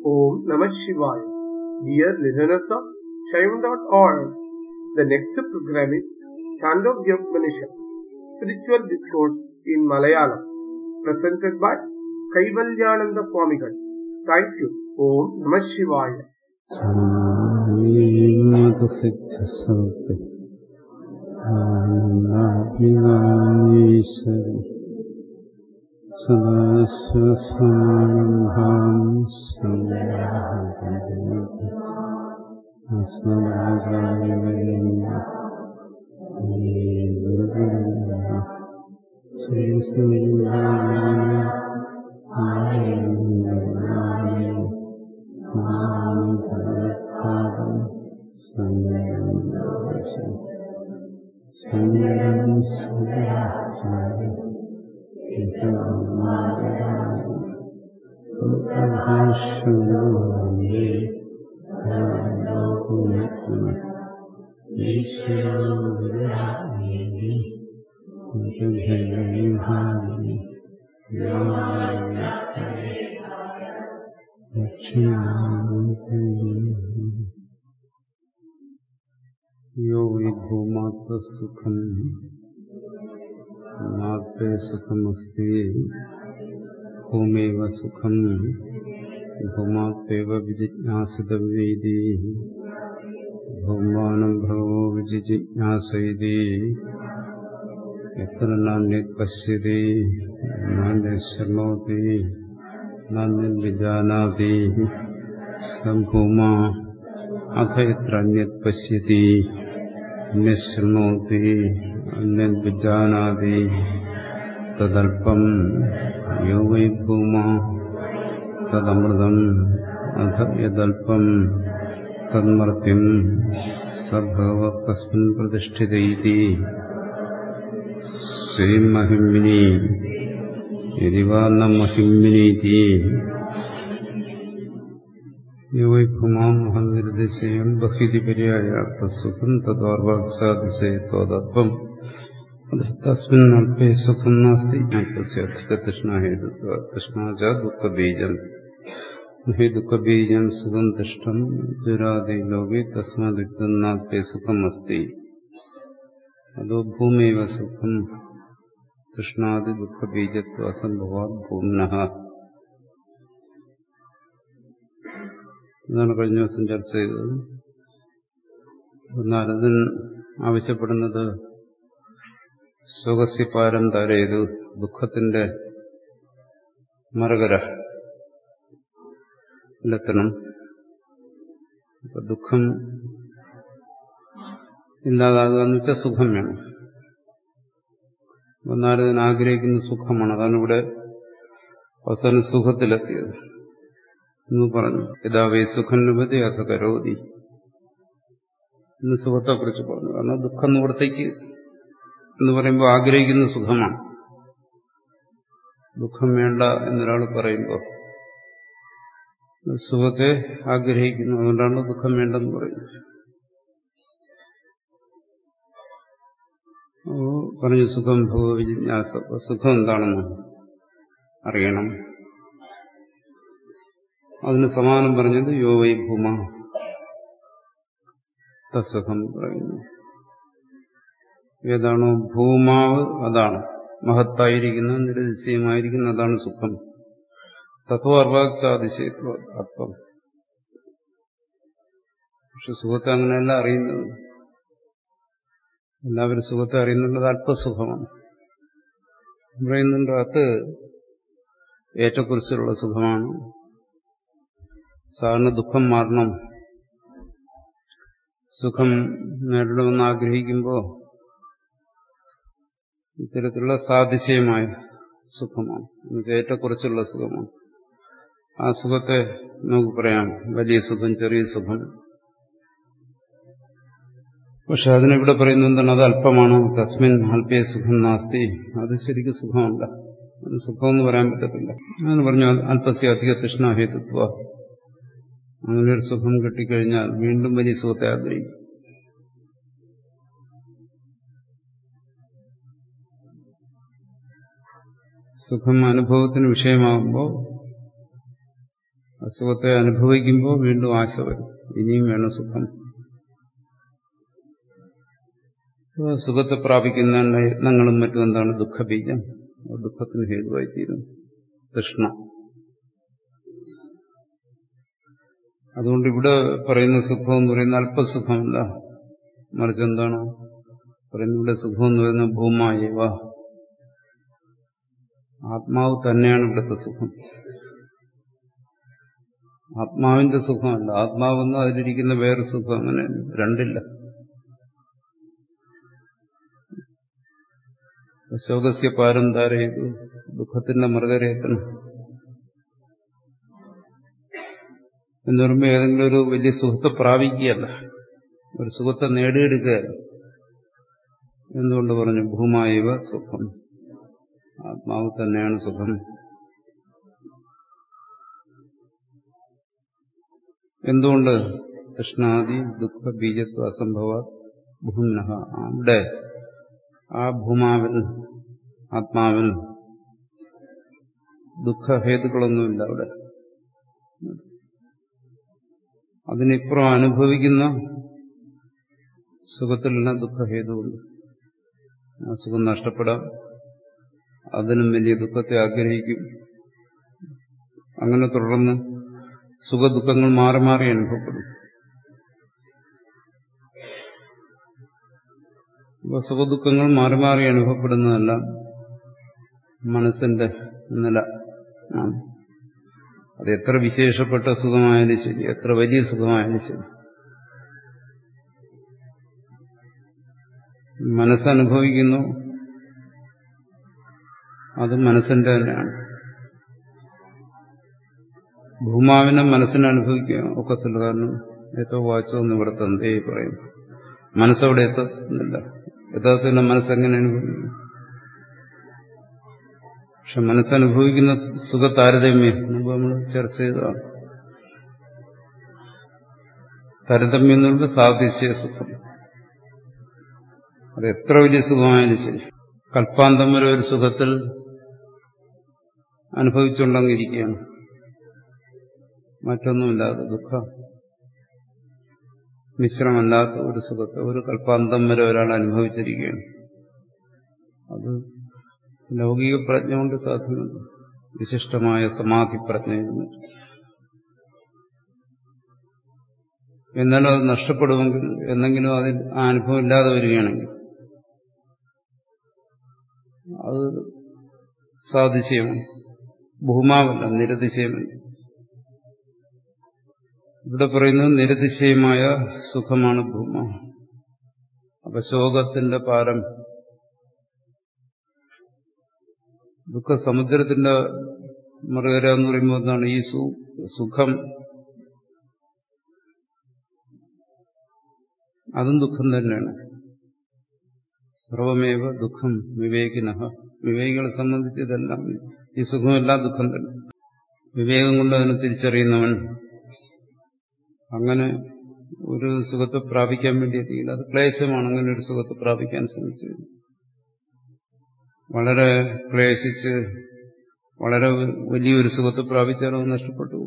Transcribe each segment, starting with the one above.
Om Namah Shivaya. Dear listeners of Shaivan.org, the next program is Chandogya Spiritual Discourse in Malayalam, presented by Kaivalyananda Swamigal. Thank you. Om Namah Shivaya. സിദ്ധസൗത്ത് ആനന്ദാഭികാമീശ്വരി സദാശ്വസമാരംഭാം യോ Y ഭൂമാത്മസുഖം മാത്തേ സുഖമസ്തി ഭൂമേവ സുഖം ഭൂമാത്വേവ വിജിജ്ഞാസിതവ്യൈതി ഭൂമാനം ഭഗവോ വിജിജ്ഞാസൈതി എത്ര നാന്യത് പശ്യതി നാന്യത് ശൃണോതി നാന്യത് വിജാനാതി സംഭൂമ അഥ എത്ര അന്യത് പശ്യതി അന്യശൃണോതി അന്യത് വിജാനാതി തദൽപ്പം യോ Y ഭൂമ തദമൃതം അഥ യദൽപ്പം തന്മർത്യം സഭവ തസ്മിൻ പ്രതിഷ്ഠിതൈതി സ്വയം മഹിമ്മിനി യതി വാ ന മഹിമ്മിനീതി യോ വൈ ഭൂമാമഹം നിർദ്ദേശയം ബഹിതി പര്യായ തസുഖം തദ്വാർവാക്സാതിശയത്വതത്വം തസ്മിൻ അല്പേ സുഖം നാസ്തി തൃഷ്ണാഹേതുത്വ തൃഷ്ണാച ദുഃഖബീജം ഹി ദുഃഖബീജം സുഖം തിഷ്ടം ദുരാദി ലോകെ തസ്മാദിഗ്ധനാൽപേ സുഖമസ്തി അതോ ഭൂമേവ സുഖം തൃഷ്ണാദി ദുഃഖബീജത്വ അസംഭവാത് ഭൂമ്ന ഇതാണ് കഴിഞ്ഞ ദിവസം ചർച്ച ചെയ്തത് നാരദൻ ആവശ്യപ്പെടുന്നത് സുഖസ്യപാരം താരേതു ദുഃഖത്തിന്റെ മറകര ലെത്തണം അപ്പൊ ദുഃഖം ഇല്ലാതാകുക എന്ന് വെച്ചാൽ സുഖം വേണം അപ്പൊ നാരദൻ ആഗ്രഹിക്കുന്ന സുഖമാണ് അതാണ് ഇവിടെ അവസാനം സുഖത്തിലെത്തിയത് എന്ന് പറഞ്ഞു യഥാവേ സുഖം നുപതി അഥ കരോതി എന്ന് സുഖത്തെക്കുറിച്ച് പറഞ്ഞു കാരണം ദുഃഖം നിവൃത്തിക്ക് എന്ന് പറയുമ്പോൾ ആഗ്രഹിക്കുന്ന സുഖമാണ് ദുഃഖം വേണ്ട എന്നൊരാൾ പറയുമ്പോൾ സുഖത്തെ ആഗ്രഹിക്കുന്നു അതുകൊണ്ടാണ് ദുഃഖം വേണ്ടെന്ന് പറയുന്നത് പറഞ്ഞു സുഖം ഭഗവ വിജിജ്ഞാസ സുഖം എന്താണെന്ന് അറിയണം അതിന് സമാനം പറഞ്ഞത് യോ വൈ ഭൂമ തസുഖം പറയുന്നു ഏതാണോ ഭൂമാവ് അതാണ് മഹത്തായിരിക്കുന്ന നിരതിശയമായിരിക്കുന്ന അതാണ് സുഖം തത്വാർവാക്സാതിശയത്വ അത്വം പക്ഷെ സുഖത്തെ അങ്ങനെയല്ല അറിയുന്നത് എല്ലാവരും സുഖത്തെ അറിയുന്നുള്ളത് അല്പസുഖമാണ് പറയുന്നുണ്ട് അത് ഏറ്റക്കുറിച്ചുള്ള സുഖമാണ് സാധാരണ ദുഃഖം മാറണം സുഖം നേടണമെന്ന് ആഗ്രഹിക്കുമ്പോൾ ഇത്തരത്തിലുള്ള സാതിശയമായ സുഖമാണ് ഏറ്റക്കുറച്ചുള്ള സുഖമാണ് ആ സുഖത്തെ നമുക്ക് പറയാം വലിയ സുഖം ചെറിയ സുഖം പക്ഷെ അതിനിവിടെ പറയുന്നത് എന്താണ് അത് അല്പമാണ് തസ്മിൻ അല്പേ സുഖം നാസ്തി അത് ശരിക്കും സുഖമല്ല അത് സുഖമെന്ന് പറയാൻ പറ്റത്തില്ല അങ്ങനെ പറഞ്ഞു അല്പസ്യ അധിക തൃഷ്ണാഹേതുത്വ അങ്ങനെ ഒരു സുഖം കിട്ടിക്കഴിഞ്ഞാൽ വീണ്ടും വലിയ സുഖത്തെ ആഗ്രഹിക്കും സുഖം അനുഭവത്തിന് വിഷയമാകുമ്പോൾ അസുഖത്തെ അനുഭവിക്കുമ്പോൾ വീണ്ടും ആശ വരും ഇനിയും വേണം സുഖം സുഖത്തെ പ്രാപിക്കുന്ന യത്നങ്ങളും മറ്റും എന്താണ് ദുഃഖബീജം ദുഃഖത്തിന് ഹേതുവായി തീരും തൃഷ്ണ അതുകൊണ്ട് ഇവിടെ പറയുന്ന സുഖം എന്ന് പറയുന്ന അല്പസുഖമല്ല മറിച്ച് എന്താണ് പറയുന്ന ഇവിടെ സുഖം എന്ന് പറയുന്ന ഭൂമായവ ആത്മാവ് തന്നെയാണ് ഇവിടുത്തെ സുഖം ആത്മാവിന്റെ സുഖമല്ല ആത്മാവെന്ന് അതിലിരിക്കുന്ന വേറെ സുഖം അങ്ങനെ രണ്ടില്ല ശോകസ്യ പാരം ധാരയത് ദുഃഖത്തിന്റെ മൃഗരേത്തനം എന്ന് പറയുമ്പോൾ ഏതെങ്കിലും ഒരു വലിയ സുഖത്തെ പ്രാപിക്കുകയല്ല ഒരു സുഖത്തെ നേടിയെടുക്കുകയല്ല എന്തുകൊണ്ട് പറഞ്ഞു ഭൂമായവ സുഖം ആത്മാവ് തന്നെയാണ് സുഖം എന്തുകൊണ്ട് കൃഷ്ണാദി ദുഃഖ ബീജത്വ അസംഭവ ഭൂമ്നഹ അവിടെ ആ ഭൂമാവിൽ ആത്മാവിൽ ദുഃഖഹേതുക്കളൊന്നുമില്ല അവിടെ അതിനിപ്പുറം അനുഭവിക്കുന്ന സുഖത്തിലെല്ലാം ദുഃഖഹേതുണ്ട് ആ സുഖം നഷ്ടപ്പെടാം അതിനും വലിയ ദുഃഖത്തെ ആഗ്രഹിക്കും അങ്ങനെ തുടർന്ന് സുഖദുഃഖങ്ങൾ മാറി മാറി അനുഭവപ്പെടും അപ്പോൾ സുഖദുഃഖങ്ങൾ മാറി മാറി അനുഭവപ്പെടുന്നതെല്ലാം മനസ്സിന്റെ നില ആണ് അത് എത്ര വിശേഷപ്പെട്ട സുഖമായാലും ശരി എത്ര വലിയ സുഖമായാലും ശരി മനസ്സനുഭവിക്കുന്നു അത് മനസ്സിന്റെ തന്നെയാണ് ഭൂമാവിനെ മനസ്സിനെ അനുഭവിക്കാൻ ഒക്കത്തില്ല കാരണം ഏറ്റവും വാച്ചോ എന്ന് ഇവിടെ തന്തേ പറയുന്നു മനസ്സവിടെ എത്തുന്നില്ല യഥാർത്ഥത്തിൽ മനസ്സെങ്ങനെ അനുഭവിക്കുന്നു പക്ഷെ മനസ്സനുഭവിക്കുന്ന സുഖ താരതമ്യം മുമ്പ് നമ്മൾ ചർച്ച ചെയ്തതാണ് താരതമ്യം എന്നുള്ളത് സാദൃശ്യ സുഖം അത് എത്ര വലിയ സുഖമായാലും ശരി കൽപ്പാന്തം വരെ ഒരു സുഖത്തിൽ അനുഭവിച്ചുകൊണ്ടങ്ങിരിക്കുകയാണ് മറ്റൊന്നുമില്ലാതെ ദുഃഖ മിശ്രമല്ലാത്ത ഒരു സുഖത്തെ ഒരു കൽപ്പാന്തം വരെ ഒരാൾ അനുഭവിച്ചിരിക്കുകയാണ് അത് ലൗകിക പ്രജ്ഞ കൊണ്ട് സാധ്യമല്ല വിശിഷ്ടമായ സമാധി പ്രജ്ഞ എന്നാലും അത് നഷ്ടപ്പെടുമെങ്കിൽ എന്തെങ്കിലും അതിൽ ആ അനുഭവം ഇല്ലാതെ വരികയാണെങ്കിൽ അത് സാതിശയമാണ് ഭൂമാവല്ല നിരതിശയമല്ല ഇവിടെ പറയുന്നത് നിരതിശയമായ സുഖമാണ് ഭൂമ അപ്പൊ ശോകത്തിന്റെ പാരം ദുഃഖസമുദ്രത്തിന്റെ മറുകര എന്ന് പറയുമ്പോൾ എന്താണ് ഈ സുഖം അതും ദുഃഖം തന്നെയാണ് സർവമേവ ദുഃഖം വിവേകിന വിവേകികളെ സംബന്ധിച്ച് ഇതെല്ലാം ഈ സുഖമെല്ലാം ദുഃഖം തന്നെ വിവേകം കൊണ്ട് അതിനെ തിരിച്ചറിയുന്നവൻ അങ്ങനെ ഒരു സുഖത്തെ പ്രാപിക്കാൻ വേണ്ടി എത്തിയില്ല അത് ക്ലേശമാണ് അങ്ങനെ ഒരു സുഖത്തെ പ്രാപിക്കാൻ ശ്രമിച്ചത് വളരെ ക്ലേശിച്ച് വളരെ വലിയൊരു സുഖത്തെ പ്രാപിച്ചാലോ നഷ്ടപ്പെട്ടു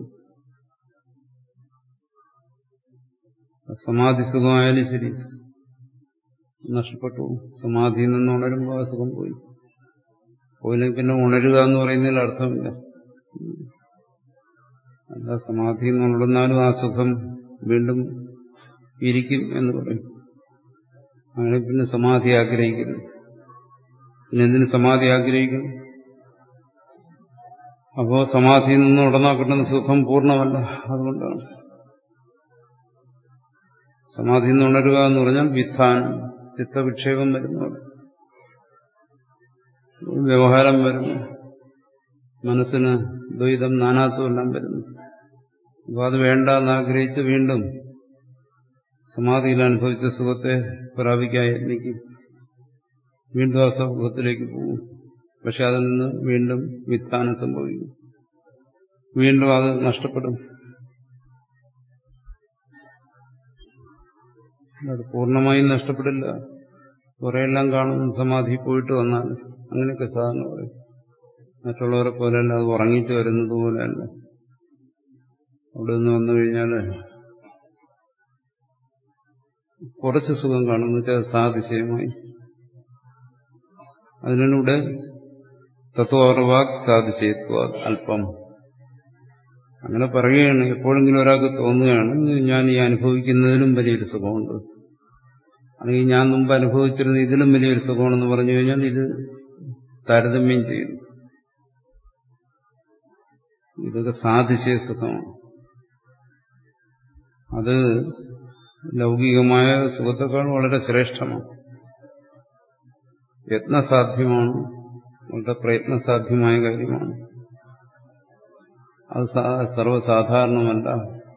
സമാധി സുഖമായാലും ശരി നഷ്ടപ്പെട്ടു സമാധിയിൽ നിന്ന് ഉണരുമ്പോൾ ആ സുഖം പോയി പോയില്ലെങ്കിൽ പിന്നെ ഉണരുക എന്ന് പറയുന്നതിൽ അർത്ഥമില്ല അല്ല സമാധിയിൽ നിന്ന് ഉണർന്നാലും ആ സുഖം വീണ്ടും ഇരിക്കും എന്ന് പറയും അങ്ങനെ പിന്നെ സമാധി ആഗ്രഹിക്കരുത് പിന്നെ എന്തിന് സമാധി ആഗ്രഹിക്കുന്നു അപ്പോ സമാധിയിൽ നിന്ന് ഉടനാ കിട്ടുന്ന സുഖം പൂർണ്ണമല്ല അതുകൊണ്ടാണ് സമാധിയിൽ നിന്ന് ഉണരുക എന്ന് പറഞ്ഞാൽ വിധാനം ചിത്തവിക്ഷേപം വരുന്നവിടെ വ്യവഹാരം വരുന്നു മനസ്സിന് ദ്വൈതം നാനാത്വം എല്ലാം വരുന്നു അപ്പോൾ അത് വേണ്ട എന്നാഗ്രഹിച്ച് വീണ്ടും സമാധിയിൽ അനുഭവിച്ച സുഖത്തെ പ്രാപിക്കാൻ യത്നിക്കും വീണ്ടും ആ സുഖത്തിലേക്ക് പോകും പക്ഷെ അതിൽ നിന്ന് വീണ്ടും വിത്താനം സംഭവിക്കും വീണ്ടും അത് നഷ്ടപ്പെടും അത് പൂർണ്ണമായും നഷ്ടപ്പെടില്ല കുറെയെല്ലാം കാണും സമാധി പോയിട്ട് വന്നാൽ അങ്ങനെയൊക്കെ സാധാരണ പറയും മറ്റുള്ളവരെ പോലെയല്ല അത് ഉറങ്ങിയിട്ട് വരുന്നത് പോലെയല്ല അവിടെ നിന്ന് വന്നു കഴിഞ്ഞാൽ കുറച്ച് സുഖം കാണുന്നു വെച്ചാൽ സാതിശയമായി അതിനൂടെ തത്വവാക് സാതിശയത്വ അല്പം അങ്ങനെ പറയുകയാണ് എപ്പോഴെങ്കിലും ഒരാൾക്ക് തോന്നുകയാണ് ഞാൻ ഈ അനുഭവിക്കുന്നതിലും വലിയൊരു സുഖമുണ്ട് അല്ലെങ്കിൽ ഞാൻ മുമ്പ് അനുഭവിച്ചിരുന്ന ഇതിലും വലിയൊരു സുഖമാണെന്ന് പറഞ്ഞു കഴിഞ്ഞാൽ ഇത് താരതമ്യം ചെയ്യുന്നു ഇതൊക്കെ സാധിച്ച സുഖമാണ് അത് ലൗകികമായ സുഖത്തെക്കാൾ വളരെ ശ്രേഷ്ഠമാണ് യത്നസാധ്യമാണ് വളരെ പ്രയത്നസാധ്യമായ കാര്യമാണ് അത് സർവ്വസാധാരണമല്ല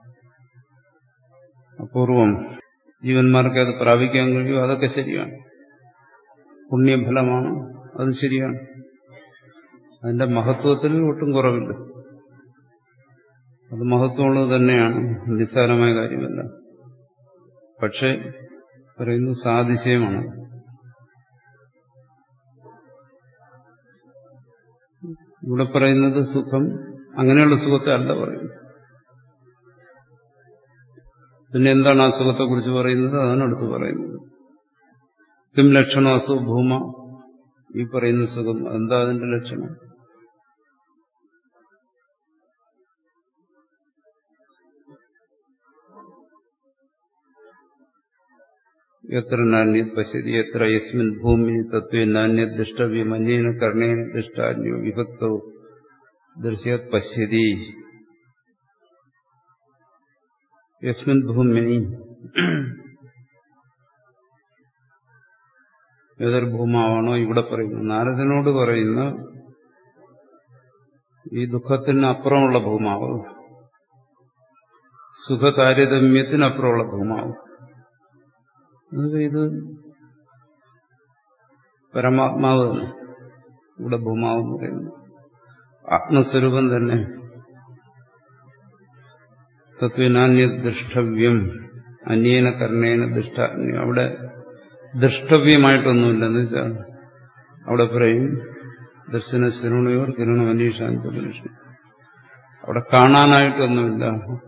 അപൂർവം ജീവന്മാർക്ക് അത് പ്രാപിക്കാൻ കഴിയും അതൊക്കെ ശരിയാണ് പുണ്യഫലമാണ് അത് ശരിയാണ് അതിന്റെ മഹത്വത്തിൽ ഒട്ടും കുറവില്ല അത് മഹത്വമുള്ളത് തന്നെയാണ് നിസ്സാരമായ കാര്യമല്ല പക്ഷെ പറയുന്നു സാതിശയമാണ് ഇവിടെ പറയുന്നത് സുഖം അങ്ങനെയുള്ള സുഖത്തെ അല്ല പറയുന്നത് പിന്നെ എന്താണ് ആ സുഖത്തെക്കുറിച്ച് പറയുന്നത് അതാണ് അടുത്ത് പറയുന്നത് കിം ലക്ഷണം അസു ഭൂമ ഈ പറയുന്ന സുഖം എന്താ അതിന്റെ ലക്ഷണം എത്ര നാണ്യത് പശ്യതി എത്ര യസ്മിൻ ഭൂമി തത്വ നാണ്യത് ദൃഷ്ടവ്യം അന്യേന കർണേന ദൃഷ്ടാന്യോ വിഭക്തോ ദൃശ്യത് പശ്യതി യസ്മിൻ ഭൂമിനി ഏതൊരു ഭൂമാവാണോ ഇവിടെ പറയുന്നു നാരദനോട് പറയുന്ന ഈ ദുഃഖത്തിന് അപ്പുറമുള്ള ഭൂമാവ് സുഖതാരതമ്യത്തിനപ്പുറമുള്ള ഭൂമാവ് ഇത് പരമാത്മാവ് തന്നെ ഇവിടെ ഭൂമാവ് എന്ന് പറയുന്നു ആത്മസ്വരൂപം തന്നെ തത്വനാന്യ ദൃഷ്ടവ്യം അന്യേന കർണേന ദൃഷ്ടാന്യം അവിടെ ദൃഷ്ടവ്യമായിട്ടൊന്നുമില്ലെന്ന് വെച്ചാൽ അവിടെ പറയും ദർശന ശ്രവണയോർ കിരണം അന്വേഷാന്ത മനുഷ്യൻ അവിടെ കാണാനായിട്ടൊന്നുമില്ല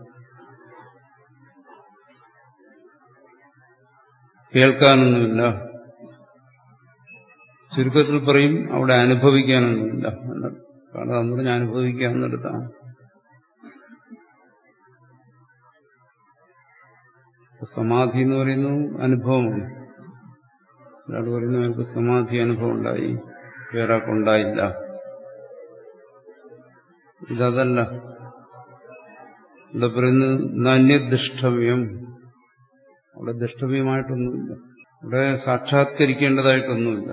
കേൾക്കാനൊന്നുമില്ല ചുരുക്കത്തിൽ പറയും അവിടെ അനുഭവിക്കാനൊന്നുമില്ല കാണാന്ന് പറഞ്ഞാൽ അനുഭവിക്കാവുന്നിടത്താണ് സമാധി എന്ന് പറയുന്നത് അനുഭവമാണ് ഒരാൾ പറയുന്നു എനിക്ക് സമാധി അനുഭവം ഉണ്ടായി വേറൊക്കുണ്ടായില്ല ഇതല്ല ഇവിടെ പറയുന്നത് നാന്യദൃഷ്ടവ്യം അവിടെ ദൃഷ്ടവ്യമായിട്ടൊന്നുമില്ല ഇവിടെ സാക്ഷാത്കരിക്കേണ്ടതായിട്ടൊന്നുമില്ല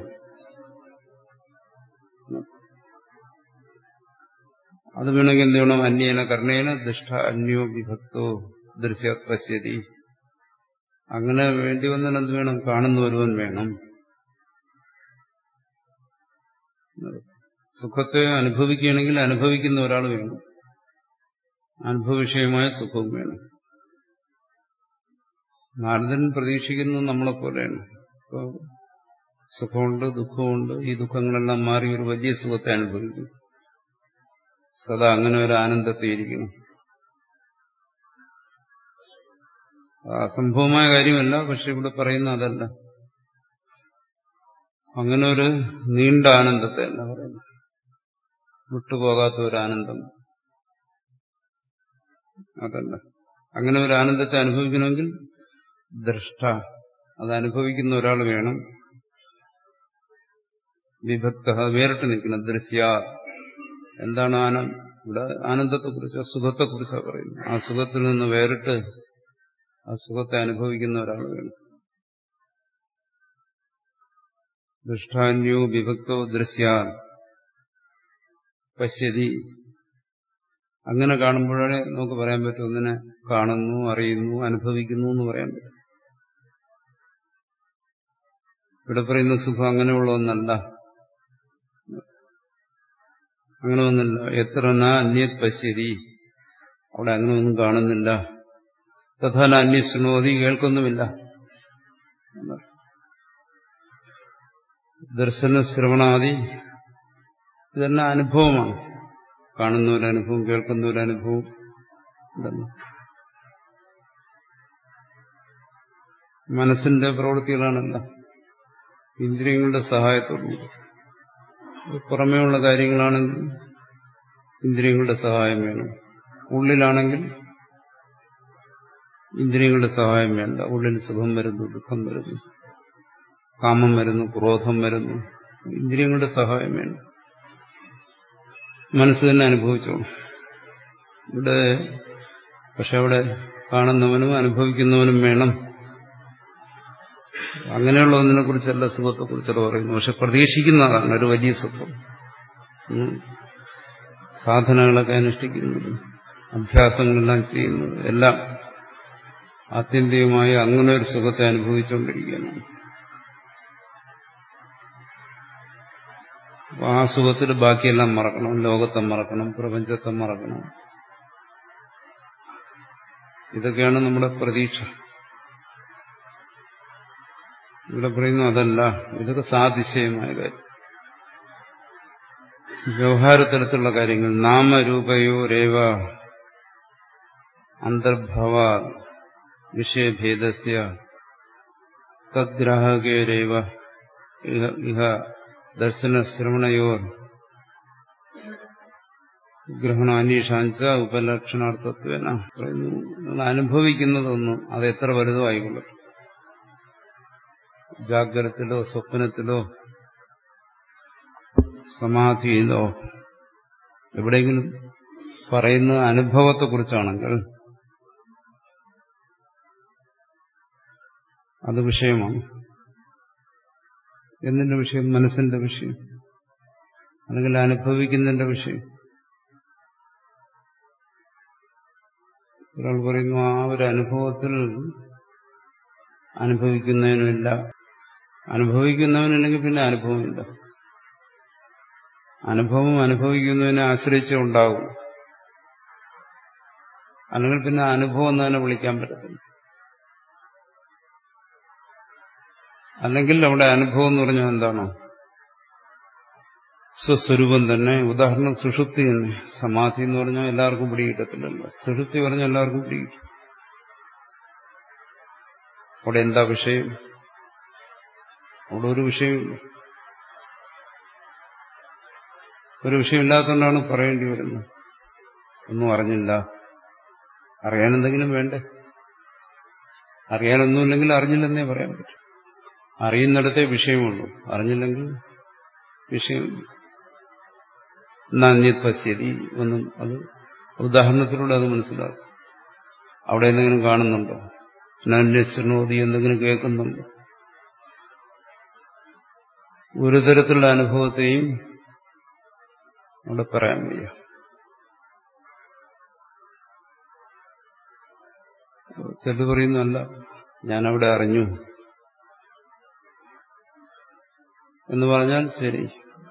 അത് വേണമെങ്കിൽ എന്ത് വേണം അന്യേന കർണേന ദുഷ്ട അന്യോ വിഭക്തോ ദൃശ്യാത് പശ്യതി അങ്ങനെ വേണ്ടി വന്നാൽ എന്ത് വേണം കാണുന്ന ഒരുവൻ വേണം സുഖത്തെ അനുഭവിക്കുകയാണെങ്കിൽ അനുഭവിക്കുന്ന ഒരാൾ വേണം അനുഭവവിഷയമായ സുഖവും വേണം നാരദൻ പ്രതീക്ഷിക്കുന്നത് നമ്മളെ പോലെയാണ് ഇപ്പോൾ സുഖമുണ്ട് ദുഃഖമുണ്ട് ഈ ദുഃഖങ്ങളെല്ലാം മാറി ഒരു വലിയ സുഖത്തെ അനുഭവിക്കും സദാ അങ്ങനെ ഒരു ആനന്ദത്തെ ഇരിക്കണം അസംഭവമായ കാര്യമല്ല പക്ഷെ ഇവിടെ പറയുന്ന അതല്ല അങ്ങനെ ഒരു നീണ്ട ആനന്ദത്തെ അല്ല പറയുന്നത് വിട്ടുപോകാത്ത ഒരു ആനന്ദം അതല്ല അങ്ങനെ ഒരു ആനന്ദത്തെ അനുഭവിക്കണമെങ്കിൽ ദ്രഷ്ട അത് അനുഭവിക്കുന്ന ഒരാൾ വേണം വിഭക്ത വേറിട്ട് നിൽക്കണം ദൃശ്യ എന്താണ് ആനം ഇവിടെ ആനന്ദത്തെക്കുറിച്ചോ സുഖത്തെക്കുറിച്ചോ പറയുന്നു ആ സുഖത്തിൽ നിന്ന് വേറിട്ട് ആ സുഖത്തെ അനുഭവിക്കുന്ന ഒരാൾ വേണം ദൃഷ്ടാന്യോ വിഭക്തോ ദൃശ്യ പശ്യതി അങ്ങനെ കാണുമ്പോഴേ നമുക്ക് പറയാൻ പറ്റും ഒന്നിനെ കാണുന്നു അറിയുന്നു അനുഭവിക്കുന്നു എന്ന് പറയാൻ പറ്റും ഇവിടെ പറയുന്ന സുഖം അങ്ങനെയുള്ള ഒന്നല്ല അങ്ങനെ ഒന്നല്ല എത്ര നാ അന്യത് പശ്യതി അവിടെ അങ്ങനെ ഒന്നും കാണുന്നില്ല തഥാന അന്യശൃണോതി കേൾക്കൊന്നുമില്ല ദർശന ശ്രവണാദി ഇതെല്ലാം അനുഭവമാണ് കാണുന്ന ഒരു അനുഭവം കേൾക്കുന്ന ഒരു അനുഭവം എന്താണ് മനസ്സിന്റെ പ്രവൃത്തികളാണല്ല ഇന്ദ്രിയങ്ങളുടെ സഹായത്തോടുകൂടി പുറമേയുള്ള കാര്യങ്ങളാണെങ്കിൽ ഇന്ദ്രിയങ്ങളുടെ സഹായം വേണം ഉള്ളിലാണെങ്കിൽ ഇന്ദ്രിയങ്ങളുടെ സഹായം വേണ്ട ഉള്ളിൽ സുഖം വരുന്നു ദുഃഖം വരുന്നു കാമം വരുന്നു ക്രോധം വരുന്നു ഇന്ദ്രിയങ്ങളുടെ സഹായം വേണം മനസ്സ് തന്നെ അനുഭവിച്ചോളും ഇവിടെ പക്ഷെ അവിടെ കാണുന്നവനും അനുഭവിക്കുന്നവനും വേണം അങ്ങനെയുള്ള ഒന്നിനെ കുറിച്ചല്ല സുഖത്തെ കുറിച്ചല്ല പറയുന്നു പക്ഷെ പ്രതീക്ഷിക്കുന്നതാണ് ഒരു വലിയ സുഖം സാധനങ്ങളൊക്കെ അനുഷ്ഠിക്കുന്നത് അഭ്യാസങ്ങളെല്ലാം ചെയ്യുന്നത് എല്ലാം ആത്യന്തികമായി അങ്ങനെ ഒരു സുഖത്തെ അനുഭവിച്ചുകൊണ്ടിരിക്കുകയാണ് ആ സുഖത്തിൽ ബാക്കിയെല്ലാം മറക്കണം ലോകത്തെ മറക്കണം പ്രപഞ്ചത്തെ മറക്കണം ഇതൊക്കെയാണ് നമ്മുടെ പ്രതീക്ഷ ഇവിടെ പറയുന്നു അതല്ല ഇതൊക്കെ സാതിശയമായ കാര്യം വ്യവഹാരതലത്തിലുള്ള കാര്യങ്ങൾ നാമരൂപയോ രേവ അന്തർഭവ വിഷയഭേദസ്യ തദ്ഗ്രാഹകേരേവ ഇഹ ദർശനശ്രവണയോർ ഗ്രഹണാന്വേഷാഞ്ച ഉപലക്ഷണാർത്ഥത്വേന പറയുന്നു നിങ്ങൾ അനുഭവിക്കുന്നതൊന്നും അത് എത്ര വലുതോ ആയിക്കൊള്ളട്ടെ ജാഗ്രതത്തിലോ സ്വപ്നത്തിലോ സമാധിയിലോ എവിടെയെങ്കിലും പറയുന്ന അനുഭവത്തെക്കുറിച്ചാണെങ്കിൽ അത് വിഷയമാണ് എന്തിന്റെ വിഷയം മനസ്സിന്റെ വിഷയം അല്ലെങ്കിൽ അനുഭവിക്കുന്നതിന്റെ വിഷയം ഒരാൾ പറയുന്നു ആ ഒരു അനുഭവത്തിൽ അനുഭവിക്കുന്നതിനുമില്ല അനുഭവിക്കുന്നവനില്ലെങ്കിൽ പിന്നെ അനുഭവമില്ല അനുഭവം അനുഭവിക്കുന്നതിനെ ആശ്രയിച്ചേ ഉണ്ടാകും അല്ലെങ്കിൽ പിന്നെ അനുഭവം എന്ന് തന്നെ വിളിക്കാൻ പറ്റത്തില്ല അല്ലെങ്കിൽ അവിടെ അനുഭവം എന്ന് പറഞ്ഞാൽ എന്താണോ സ്വസ്വരൂപം തന്നെ ഉദാഹരണം സുഷുപ്തി തന്നെ സമാധി എന്ന് പറഞ്ഞാൽ എല്ലാവർക്കും പിടികിട്ടത്തില്ലല്ലോ സുഷുപ്തി പറഞ്ഞാൽ എല്ലാവർക്കും പിടികിട്ടും അവിടെ എന്താ വിഷയം അവിടെ ഒരു വിഷയമില്ല ഒരു വിഷയമില്ലാത്തതുകൊണ്ടാണ് പറയേണ്ടി വരുന്നത് ഒന്നും അറിഞ്ഞില്ല അറിയാൻ എന്തെങ്കിലും വേണ്ടേ അറിയാനൊന്നുമില്ലെങ്കിൽ അറിഞ്ഞില്ലെന്നേ പറയാൻ പറ്റും അറിയുന്നിടത്തേ വിഷയമുള്ളൂ അറിഞ്ഞില്ലെങ്കിൽ വിഷയം നാന്യത് പശ്യതി ഒന്നും അത് ഉദാഹരണത്തിലൂടെ അത് മനസ്സിലാക്കും അവിടെ എന്തെങ്കിലും കാണുന്നുണ്ടോ നന്യശ്രണോതി എന്തെങ്കിലും കേൾക്കുന്നുണ്ടോ ഒരു തരത്തിലുള്ള അനുഭവത്തെയും അവിടെ പറയാൻ വയ്യ ചിലത് പറയുന്നല്ല ഞാനവിടെ അറിഞ്ഞു എന്ന് പറഞ്ഞാൽ ശരി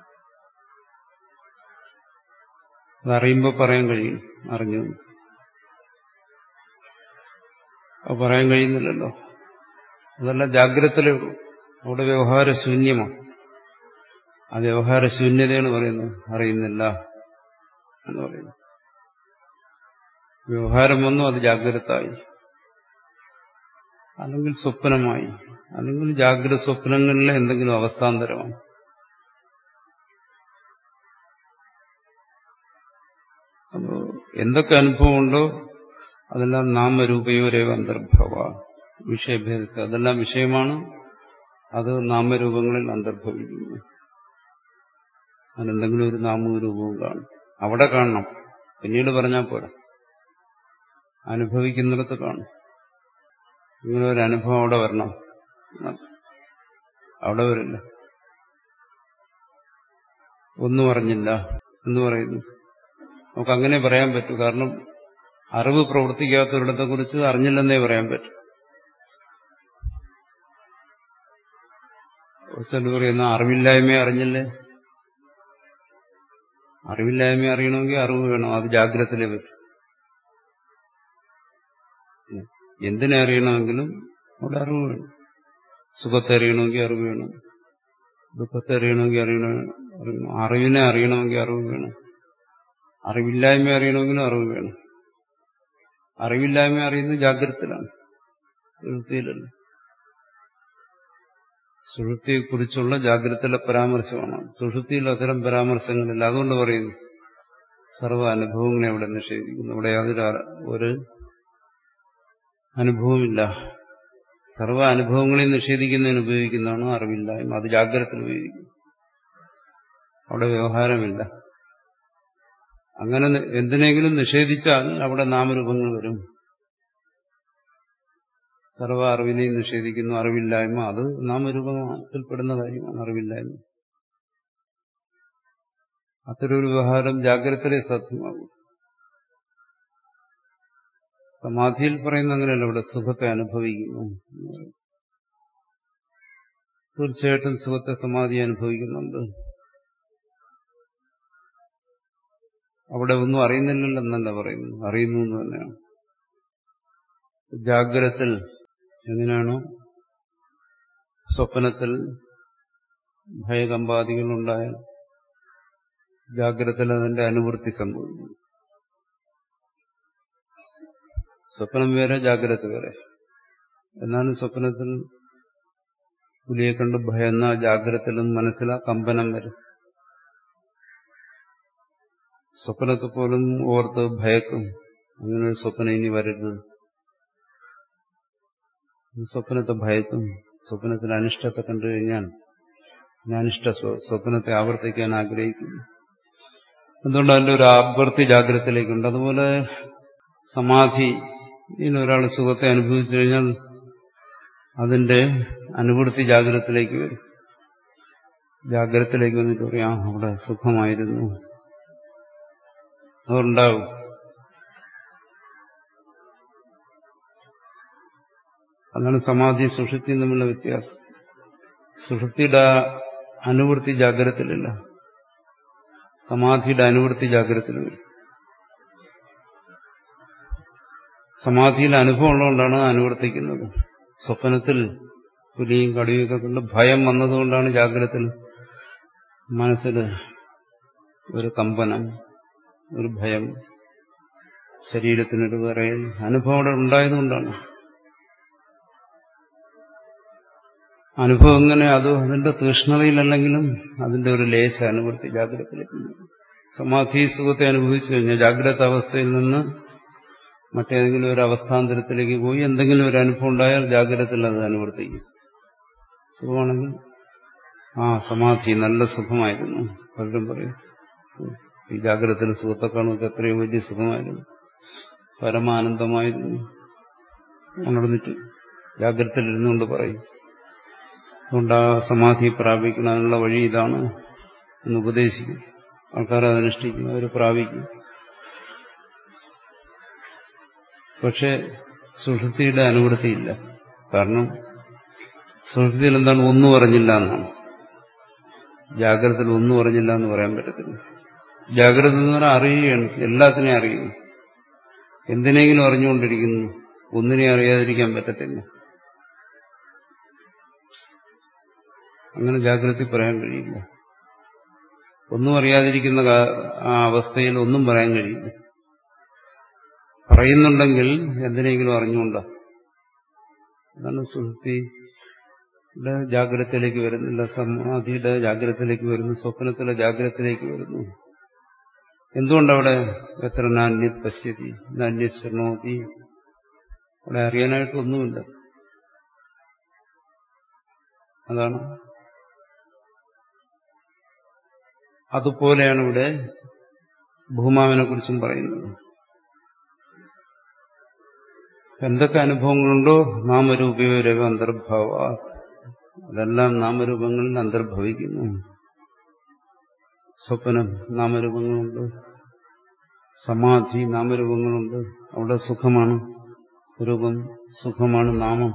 അതറിയുമ്പോൾ പറയാൻ കഴിയും അറിഞ്ഞു അത് പറയാൻ കഴിയുന്നില്ലല്ലോ അതല്ല ജാഗ്രതയിലേ ഉള്ളൂ അവിടെ വ്യവഹാരശൂന്യമാണ് ആ വ്യവഹാരശൂന്യതയാണ് പറയുന്നത് അറിയുന്നില്ല എന്ന് പറയുന്നു വ്യവഹാരം വന്നു അത് ജാഗ്രതായി അല്ലെങ്കിൽ സ്വപ്നമായി അല്ലെങ്കിൽ ജാഗ്രത സ്വപ്നങ്ങളിലെ എന്തെങ്കിലും അവസ്ഥാന്തരമാണ് അപ്പോ എന്തൊക്കെ അനുഭവമുണ്ടോ അതെല്ലാം നാമരൂപയോരേവ അന്തർഭവ വിഷയഭേദിച്ച് അതെല്ലാം വിഷയമാണ് അത് നാമരൂപങ്ങളിൽ അന്തർഭവിക്കുന്നു അതിനെന്തെങ്കിലും ഒരു നാമവും രൂപവും കാണും അവിടെ കാണണം പിന്നീട് പറഞ്ഞാൽ പോരാ അനുഭവിക്കുന്നിടത്ത് കാണും ഇങ്ങനെ ഒരു അനുഭവം അവിടെ വരണം അവിടെ വരില്ല ഒന്നും അറിഞ്ഞില്ല എന്ന് പറയുന്നു നമുക്ക് അങ്ങനെ പറയാൻ പറ്റൂ കാരണം അറിവ് പ്രവർത്തിക്കാത്തവരിടത്തെ കുറിച്ച് അറിഞ്ഞില്ലെന്നേ പറയാൻ പറ്റും ചില പറയുന്ന അറിവില്ലായ്മയെ അറിഞ്ഞില്ലേ അറിവില്ലായ്മ അറിയണമെങ്കിൽ അറിവ് വേണം അത് ജാഗ്രതയിലേ പറ്റും എന്തിനെ അറിയണമെങ്കിലും അവിടെ അറിവ് വേണം സുഖത്തെ അറിയണമെങ്കിൽ അറിവ് വേണം ദുഃഖത്തെ അറിയണമെങ്കിൽ അറിയണം അറിവിനെ അറിയണമെങ്കിൽ അറിവ് വേണം അറിവില്ലായ്മ അറിയണമെങ്കിലും അറിവ് വേണം അറിവില്ലായ്മ അറിയുന്നത് ജാഗ്രതത്തിലാണ് സുഹൃത്തിയിലല്ല സുഹൃത്തിയെക്കുറിച്ചുള്ള ജാഗ്രതയിലെ പരാമർശമാണ് സുഹൃത്തിയിൽ അത്തരം പരാമർശങ്ങളില്ല അതുകൊണ്ട് പറയുന്നു സർവ്വ അനുഭവങ്ങളെ അവിടെ നിഷേധിക്കുന്നു അവിടെ യാതൊരു ഒരു അനുഭവമില്ല സർവ്വ അനുഭവങ്ങളെയും നിഷേധിക്കുന്നതിന് ഉപയോഗിക്കുന്നതാണ് അറിവില്ലായ്മ അത് ജാഗ്രതത്തിൽ ഉപയോഗിക്കും അവിടെ വ്യവഹാരമില്ല അങ്ങനെ എന്തിനെങ്കിലും നിഷേധിച്ചാൽ അവിടെ നാമരൂപങ്ങൾ വരും സർവ്വ അറിവിനെയും നിഷേധിക്കുന്നു അറിവില്ലായ്മ അത് നാമരൂപത്തിൽപ്പെടുന്ന കാര്യമാണ് അറിവില്ലായ്മ അത്തരൊരു വ്യവഹാരം ജാഗ്രതയിലെ സാധ്യമാകും സമാധിയിൽ പറയുന്ന അങ്ങനെയല്ല ഇവിടെ സുഖത്തെ അനുഭവിക്കുന്നു തീർച്ചയായിട്ടും സുഖത്തെ സമാധി അനുഭവിക്കുന്നുണ്ട് അവിടെ ഒന്നും അറിയുന്നില്ലല്ലെന്നല്ല പറയുന്നു അറിയുന്നു എന്ന് തന്നെയാണ് ജാഗ്രത്തിൽ എങ്ങനെയാണോ സ്വപ്നത്തിൽ ഭയകമ്പാദികളുണ്ടായാൽ ജാഗ്രതയിൽ അതിന്റെ അനുവൃത്തി സംഭവിക്കുന്നു സ്വപ്നം വേറെ ജാഗ്രത വേറെ എന്നാലും സ്വപ്നത്തിൽ പുലിയെ കണ്ട് ഭയന്ന ജാഗ്രതയിലും മനസ്സിലാ കമ്പനം വരും സ്വപ്നത്തെ പോലും ഓർത്ത് ഭയക്കും അങ്ങനെ ഒരു സ്വപ്നം ഇനി വരരുത് സ്വപ്നത്തെ ഭയക്കും സ്വപ്നത്തിൽ അനിഷ്ടത്തെ കണ്ടു കഴിഞ്ഞാൽ അനിഷ്ട സ്വപ്നത്തെ ആവർത്തിക്കാൻ ആഗ്രഹിക്കുന്നു അതുകൊണ്ട് അതിന്റെ ഒരു ആവർത്തി ജാഗ്രതത്തിലേക്കുണ്ട് അതുപോലെ സമാധി ഒരാൾ സുഖത്തെ അനുഭവിച്ചു കഴിഞ്ഞാൽ അതിന്റെ അനുവൃത്തി ജാഗ്രതത്തിലേക്ക് വരും ജാഗ്രതത്തിലേക്ക് വന്നിട്ട് പറയാം അവിടെ സുഖമായിരുന്നു അതുണ്ടാവും അതാണ് സമാധി സുഷുപ്തിയും തമ്മിലുള്ള വ്യത്യാസം സുഷുപ്തിയുടെ അനുവൃത്തി ജാഗ്രതത്തിലില്ല സമാധിയുടെ അനുവൃത്തി ജാഗ്രതത്തിൽ വരും സമാധിയിൽ അനുഭവം ഉള്ളതുകൊണ്ടാണ് അനുവർത്തിക്കുന്നത് സ്വപ്നത്തിൽ പുലിയും കടിയൊക്കെ കൊണ്ട് ഭയം വന്നതുകൊണ്ടാണ് ജാഗ്രതത്തിൽ മനസ്സിൽ ഒരു കമ്പനം ഒരു ഭയം ശരീരത്തിനൊരു വിറയൽ അനുഭവം അവിടെ ഉണ്ടായതുകൊണ്ടാണ് അനുഭവം എങ്ങനെ അത് അതിന്റെ തീഷ്ണതയിലല്ലെങ്കിലും അതിന്റെ ഒരു ലേശ അനുവൃത്തി ജാഗ്രതത്തിലേക്ക് സമാധി സുഖത്തെ അനുഭവിച്ചു കഴിഞ്ഞാൽ ജാഗ്രത അവസ്ഥയിൽ നിന്ന് മറ്റേതെങ്കിലും ഒരു അവസ്ഥാന്തരത്തിലേക്ക് പോയി എന്തെങ്കിലും ഒരു അനുഭവം ഉണ്ടായാൽ ജാഗ്രതത്തിൽ അത് അനുവർത്തിക്കും സുഖമാണെങ്കിൽ ആ സമാധി നല്ല സുഖമായിരുന്നു പലരും പറയും ഈ ജാഗ്രതത്തിൽ സുഖത്തെ കാണുന്നത് എത്രയോ വലിയ സുഖമായിരുന്നു പരമാനന്ദമായിരുന്നു ഉണർന്നിട്ട് ജാഗ്രതയിൽ ഇരുന്നുകൊണ്ട് പറയും അതുകൊണ്ട് ആ സമാധി പ്രാപിക്കുന്നതിനുള്ള വഴി ഇതാണ് എന്ന് ഉപദേശിക്കും ആൾക്കാർ അതനുഷ്ഠിക്കും അവർ പ്രാപിക്കും പക്ഷെ സുഷുപ്തിയുടെ അനുവൃത്തിയില്ല കാരണം സുഷുപ്തിയിൽ എന്താണ് ഒന്നും അറിഞ്ഞില്ല എന്നാണ് ജാഗ്രതയിൽ ഒന്നും അറിഞ്ഞില്ല എന്ന് പറയാൻ പറ്റത്തില്ല ജാഗ്രത എന്ന് പറഞ്ഞാൽ അറിയുകയാണ് എല്ലാത്തിനെയും അറിയുന്നു എന്തിനെങ്കിലും അറിഞ്ഞുകൊണ്ടിരിക്കുന്നു ഒന്നിനെ അറിയാതിരിക്കാൻ പറ്റത്തില്ല അങ്ങനെ ജാഗ്രത പറയാൻ കഴിയില്ല ഒന്നും അറിയാതിരിക്കുന്ന ആ അവസ്ഥയിൽ ഒന്നും പറയാൻ കഴിയില്ല പറയുന്നുണ്ടെങ്കിൽ എന്തിനെങ്കിലും അറിഞ്ഞുകൊണ്ടാ അതാണ് സുഹൃത്തിയുടെ ജാഗ്രതയിലേക്ക് വരുന്നില്ല സമാധിയുടെ ജാഗ്രതയിലേക്ക് വരുന്നു സ്വപ്നത്തിലെ ജാഗ്രതയിലേക്ക് വരുന്നു എന്തുകൊണ്ടവിടെ എത്ര നാന്യത് പശ്യതി നാന്യത് ശൃണോതി അവിടെ അറിയാനായിട്ടൊന്നുമില്ല അതാണ് അതുപോലെയാണ് ഇവിടെ ഭൂമാവിനെ കുറിച്ചും പറയുന്നത് എന്തൊക്കെ അനുഭവങ്ങളുണ്ടോ നാമരൂപയോരവ അന്തർഭാവ അതെല്ലാം നാമരൂപങ്ങളിൽ അന്തർഭവിക്കുന്നു സ്വപ്നം നാമരൂപങ്ങളുണ്ട് സമാധി നാമരൂപങ്ങളുണ്ട് അവിടെ സുഖമാണ് രൂപം സുഖമാണ് നാമം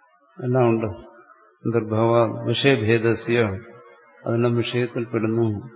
എല്ലാം ഉണ്ട് അന്തർഭാവ വിഷയഭേദസ്യ അതെല്ലാം വിഷയത്തിൽപ്പെടുന്നു